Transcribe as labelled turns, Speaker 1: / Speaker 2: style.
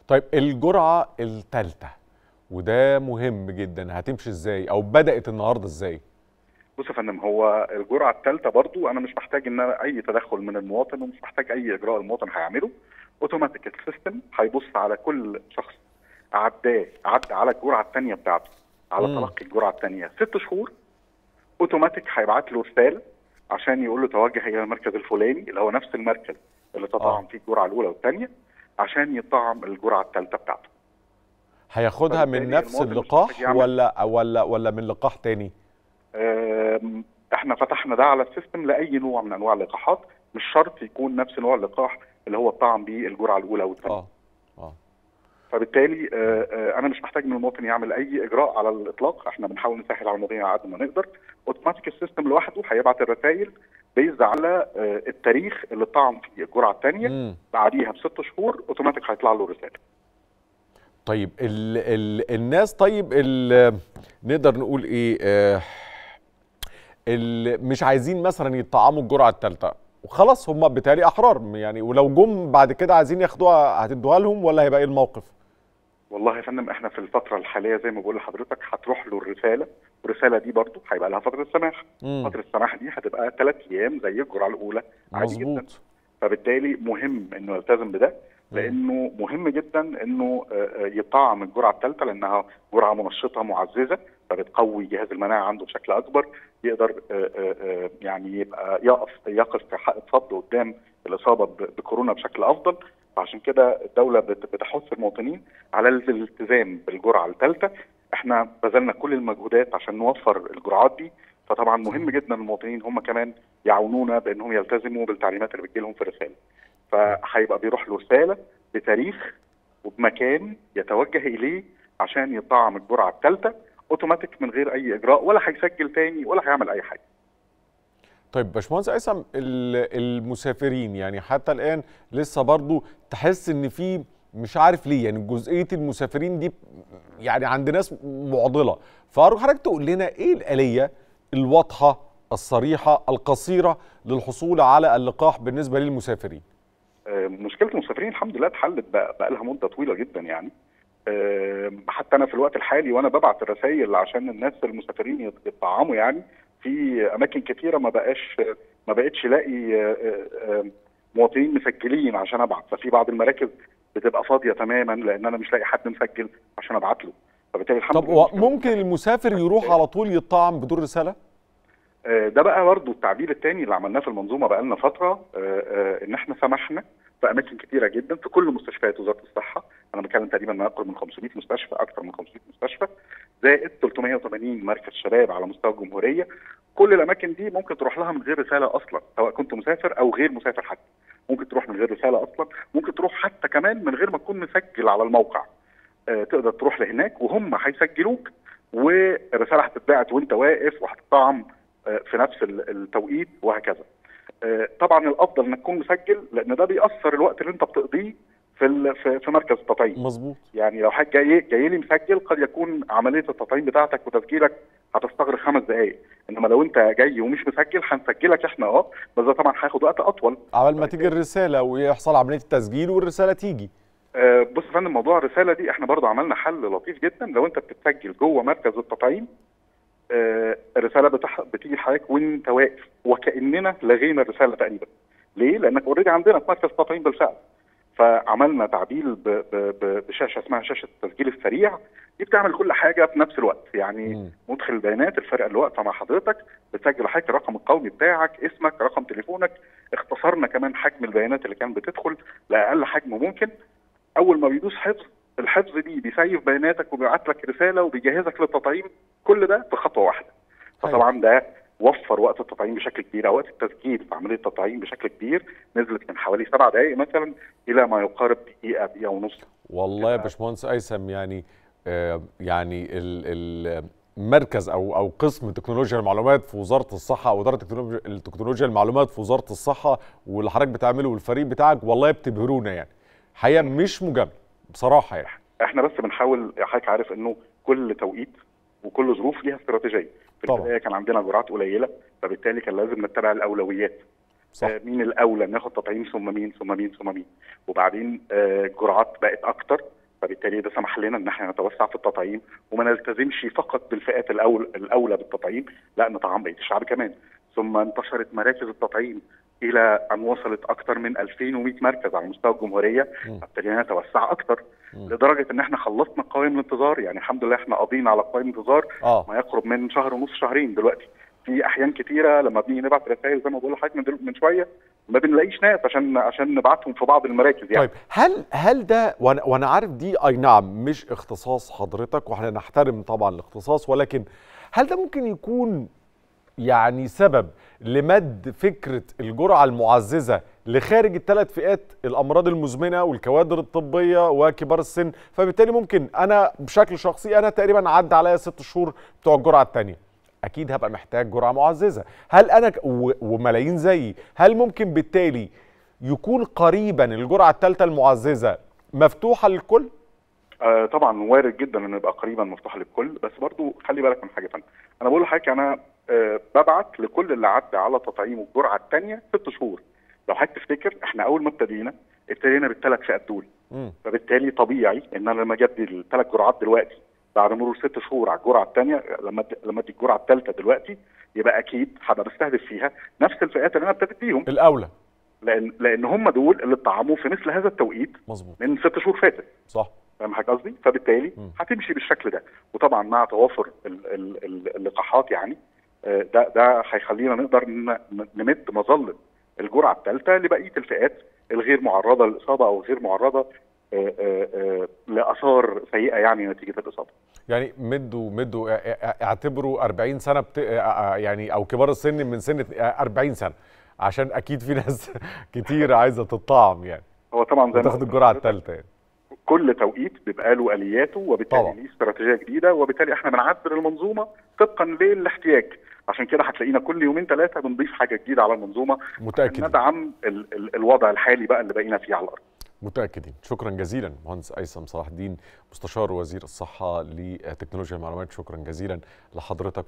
Speaker 1: طيب الجرعه الثالثه وده مهم جدا هتمشي ازاي او بدات النهارده ازاي
Speaker 2: بص يا فندم هو الجرعه الثالثه برضو انا مش محتاج ان أنا اي تدخل من المواطن ومش محتاج اي اجراء المواطن هيعمله اوتوماتيك السيستم هيبص على كل شخص عداه عدى على الجرعه الثانيه بتاعته على
Speaker 1: مم.
Speaker 2: تلقي الجرعه الثانيه ست شهور اوتوماتيك هيبعت له رساله عشان يقول له توجه الى المركز الفلاني اللي هو نفس المركز اللي تطعم
Speaker 1: آه.
Speaker 2: فيه الجرعه الاولى والثانيه عشان يطعم الجرعه الثالثه بتاعته
Speaker 1: هياخدها من
Speaker 2: فبالتالي
Speaker 1: نفس
Speaker 2: المواطن مش
Speaker 1: اللقاح
Speaker 2: محتاج يعمل-
Speaker 1: ولا ولا ولا من لقاح تاني
Speaker 2: آم، احنا فتحنا ده على السيستم لاي نوع من انواع اللقاحات مش شرط يكون نفس نوع اللقاح اللي هو الطعم بيه الجرعه الاولى والثانيه
Speaker 1: اه اه
Speaker 2: فبالتالي آه، آه، انا مش محتاج من المواطن يعمل اي اجراء على الاطلاق احنا بنحاول نسهل على المواطنين على قد ما نقدر اوتوماتيك السيستم لوحده هيبعت الرسائل بيز على آه، التاريخ اللي طعم فيه الجرعه الثانيه
Speaker 1: مم.
Speaker 2: بعديها بست شهور اوتوماتيك هيطلع له رساله
Speaker 1: طيب ال ال الناس طيب ال نقدر نقول ايه آه ال مش عايزين مثلا يطعموا الجرعه الثالثه وخلاص هم بالتالي احرار يعني ولو جم بعد كده عايزين ياخدوها هتدوها لهم ولا هيبقى ايه الموقف؟
Speaker 2: والله يا فندم احنا في الفتره الحاليه زي ما بقول لحضرتك هتروح له الرساله والرساله دي برضه هيبقى لها فتره سماح
Speaker 1: مم.
Speaker 2: فتره السماح دي هتبقى ثلاث ايام زي الجرعه الاولى عادي جدا
Speaker 1: مظبوط
Speaker 2: فبالتالي مهم انه يلتزم بده لانه مهم جدا انه آه، آه، يطعم الجرعه الثالثه لانها جرعه منشطه معززه فبتقوي جهاز المناعه عنده بشكل اكبر يقدر آه، آه، آه، يعني يبقى يقف يقف في حق صد قدام الاصابه ب- بكورونا بشكل افضل فعشان كده الدوله بت- بتحث المواطنين على الالتزام بالجرعه الثالثه احنا بذلنا كل المجهودات عشان نوفر الجرعات دي فطبعا مهم جدا المواطنين هم كمان يعاونونا بانهم يلتزموا بالتعليمات اللي بتجيلهم في الرساله فهيبقى بيروح له رساله بتاريخ وبمكان يتوجه اليه عشان يطعم الجرعه الثالثه اوتوماتيك من غير اي اجراء ولا هيسجل تاني ولا هيعمل اي حاجه
Speaker 1: طيب باشمهندس ايسم ال- المسافرين يعني حتى الان لسه برضو تحس ان في مش عارف ليه يعني جزئيه المسافرين دي يعني عند ناس معضله فارجو حضرتك تقول لنا ايه الاليه الواضحه الصريحه القصيره للحصول على اللقاح بالنسبه للمسافرين
Speaker 2: آه، مشكله المسافرين الحمد لله اتحلت بقى, بقى لها مده طويله جدا يعني آه، حتى انا في الوقت الحالي وانا ببعت الرسائل عشان الناس المسافرين يت- يطعموا يعني في اماكن كثيره ما بقاش ما بقتش الاقي آه، آه، آه، مواطنين مسجلين عشان ابعت ففي بعض المراكز بتبقى فاضيه تماما لان انا مش لاقي حد مسجل عشان ابعت له فبالتالي الحمد
Speaker 1: طب
Speaker 2: لله
Speaker 1: هو ممكن المسافر يروح على طول يطعم بدون رساله
Speaker 2: آه، ده بقى برضه التعديل الثاني اللي عملناه في المنظومه بقى لنا فتره آه، آه، ان احنا سمحنا في اماكن كثيره جدا في كل مستشفيات وزاره الصحه انا بتكلم تقريبا ما يقرب من 500 مستشفى اكثر من 500 مستشفى زائد 380 مركز شباب على مستوى الجمهوريه كل الاماكن دي ممكن تروح لها من غير رساله اصلا سواء كنت مسافر او غير مسافر حتى ممكن تروح من غير رساله اصلا ممكن تروح حتى كمان من غير ما تكون مسجل على الموقع آه، تقدر تروح لهناك وهم هيسجلوك والرساله هتتبعت وانت واقف وهتطعم آه، في نفس ال- التوقيت وهكذا. آه، طبعا الافضل انك تكون مسجل لان ده بيأثر الوقت اللي انت بتقضيه في ال- في في مركز التطعيم.
Speaker 1: مظبوط
Speaker 2: يعني لو حد جاي جاي لي مسجل قد يكون عمليه التطعيم بتاعتك وتسجيلك هتستغرق خمس دقائق انما لو انت جاي ومش مسجل هنسجلك احنا اه بس ده طبعا هياخد وقت اطول
Speaker 1: عبال ما تيجي الرساله ويحصل عمليه التسجيل والرساله تيجي
Speaker 2: آه، بص يا فندم موضوع الرساله دي احنا برضه عملنا حل لطيف جدا لو انت بتتسجل جوه مركز التطعيم آه، الرساله بتح... بتيجي لحضرتك وانت واقف وكاننا لغينا الرساله تقريبا ليه؟ لانك اوريدي عندنا في مركز التطعيم بالفعل فعملنا تعديل ب... ب... ب... بشاشه اسمها شاشه التسجيل السريع دي بتعمل كل حاجه في نفس الوقت يعني
Speaker 1: مم.
Speaker 2: مدخل البيانات الفرقه اللي واقفه مع حضرتك بتسجل حضرتك الرقم القومي بتاعك اسمك رقم تليفونك اختصرنا كمان حجم البيانات اللي كان بتدخل لاقل حجم ممكن اول ما بيدوس حفظ الحفظ دي بيسيف بياناتك وبيبعت لك رساله وبيجهزك للتطعيم كل ده في خطوه واحده فطبعا ده وفر وقت التطعيم بشكل كبير او وقت التسجيل في عمليه التطعيم بشكل كبير نزلت من حوالي سبع دقائق مثلا الى ما يقارب دقيقه دقيقه ونص
Speaker 1: والله يا باشمهندس ايسم يعني آه يعني ال- ال- المركز او او قسم تكنولوجيا المعلومات في وزاره الصحه او اداره تكنولوجيا التكنولوجيا المعلومات في وزاره الصحه واللي حضرتك بتعمله والفريق بتاعك والله بتبهرونا يعني حقيقه مش مجامله بصراحه يعني
Speaker 2: احنا بس بنحاول حضرتك عارف انه كل توقيت وكل ظروف ليها استراتيجيه في
Speaker 1: طبعا.
Speaker 2: البدايه كان عندنا جرعات قليله فبالتالي كان لازم نتبع الاولويات
Speaker 1: صح
Speaker 2: آه، مين الاولى ناخد تطعيم ثم مين ثم مين ثم مين وبعدين آه، الجرعات بقت اكتر فبالتالي ده سمح لنا ان احنا نتوسع في التطعيم وما نلتزمش فقط بالفئات الاول الاولى بالتطعيم لا نطعم بقيه الشعب كمان ثم انتشرت مراكز التطعيم الى ان وصلت اكثر من 2100 مركز على مستوى الجمهوريه ابتدينا نتوسع اكثر لدرجه ان احنا خلصنا قوائم الانتظار يعني الحمد لله احنا قاضيين على قوائم انتظار
Speaker 1: آه.
Speaker 2: ما يقرب من شهر ونص شهرين دلوقتي في احيان كتيره لما بنيجي نبعت رسائل زي ما بقول لحضرتك من, دل- من شويه ما بنلاقيش ناس عشان عشان نبعتهم في بعض المراكز يعني
Speaker 1: طيب هل هل ده وانا وانا عارف دي اي نعم مش اختصاص حضرتك واحنا نحترم طبعا الاختصاص ولكن هل ده ممكن يكون يعني سبب لمد فكره الجرعه المعززه لخارج الثلاث فئات الامراض المزمنه والكوادر الطبيه وكبار السن فبالتالي ممكن انا بشكل شخصي انا تقريبا عدى عليا ست شهور بتوع الجرعه الثانيه اكيد هبقى محتاج جرعه معززه هل انا ك- و- وملايين زيي هل ممكن بالتالي يكون قريبا الجرعه الثالثه المعززه مفتوحه للكل
Speaker 2: آه طبعا وارد جدا انه يبقى قريبا مفتوح للكل بس برضو خلي بالك من حاجه ثانيه انا بقول لحضرتك انا آه ببعت لكل اللي عدى على تطعيمه الجرعه الثانيه ست شهور لو حضرتك تفتكر احنا اول ما ابتدينا ابتدينا بالثلاث فئات دول
Speaker 1: مم.
Speaker 2: فبالتالي طبيعي ان انا لما اجدي الثلاث جرعات دلوقتي بعد مرور ست شهور على الجرعه الثانيه لما أدي- لما ادي الجرعه الثالثه دلوقتي يبقى اكيد هبقى بستهدف فيها نفس الفئات اللي انا ابتديت بيهم
Speaker 1: الاولى
Speaker 2: لان لان هم دول اللي اتطعموا في مثل هذا التوقيت
Speaker 1: مظبوط
Speaker 2: من ست شهور فاتت
Speaker 1: صح
Speaker 2: فاهم حضرتك قصدي؟ فبالتالي
Speaker 1: مم.
Speaker 2: هتمشي بالشكل ده وطبعا مع توافر ال- ال- ال- اللقاحات يعني آه، ده ده هيخلينا نقدر ن- ن- نمد مظله الجرعه الثالثه لبقيه الفئات الغير معرضه للاصابه او غير معرضه آه، آه، آه، لاثار سيئه يعني نتيجه الاصابه.
Speaker 1: يعني مدوا مدوا ا- ا- اعتبروا 40 سنه بت... ا- ا- يعني او كبار السن من سن 40 سنه عشان اكيد في ناس كتير عايزه تطعم يعني
Speaker 2: هو طبعا زي ما
Speaker 1: تاخد
Speaker 2: قلت
Speaker 1: الجرعه
Speaker 2: لحضرتك،
Speaker 1: الثالثه يعني
Speaker 2: كل توقيت بيبقى له الياته وبالتالي
Speaker 1: طبعا.
Speaker 2: ليه استراتيجيه جديده وبالتالي احنا بنعدل المنظومه طبقا للاحتياج عشان كده هتلاقينا كل يومين ثلاثه بنضيف حاجه جديده على المنظومه
Speaker 1: متاكدين
Speaker 2: ندعم ال ال الوضع الحالي بقى اللي بقينا فيه على الارض
Speaker 1: متاكدين شكرا جزيلا مهندس ايسم صلاح الدين مستشار وزير الصحه لتكنولوجيا المعلومات شكرا جزيلا لحضرتك